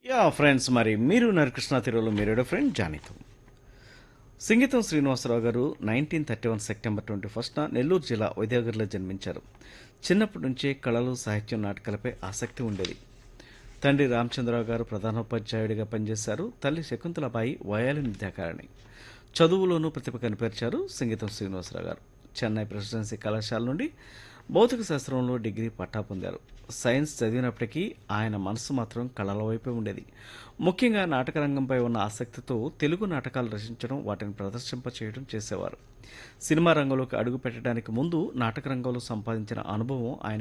yeah friends మరి మీరు నరకృష్ణ తిరువులు మీరేడో ఫ్రెండ్ జానీతో సింగీతం శ్రీనివాసరావు గారు nineteen thirty one September twenty ఫస్ట్న నెల్లూరు జిల్లా ఉదయగిరిలో జన్మించారు చిన్నప్పటి నుంచే కళలు సాహిత్యం నాటకాలపై ఆసక్తి ఉండేది తండ్రి రామచంద్రరావు గారు ప్రధానోపాధ్యాయుడిగా పనిచేశారు తల్లి శకుంతలబాయి వయాలి విద్యాకారిణి చదువులోనూ ప్రతిభ కనిపెరిచారు సంగీతం శ్రీనివాసరావు గారు చెన్నై ప్రెసిడెన్సీ కళాశాల నుండి భౌతిక శాస్త్రంలో డిగ్రీ పట్టా పొందారు సైన్స్ చదివినప్పటికీ ఆయన మనసు మాత్రం కళల వైపే ఉండేది ముఖ్యంగా నాటక రంగంపై ఉన్న ఆసక్తితో తెలుగు నాటకాలు రచించడం వాటిని ప్రదర్శింప చేయడం చేసేవారు సినిమా రంగంలోకి అడుగు పెట్టడానికి ముందు నాటక రంగంలో సంపాదించిన అనుభవం ఆయన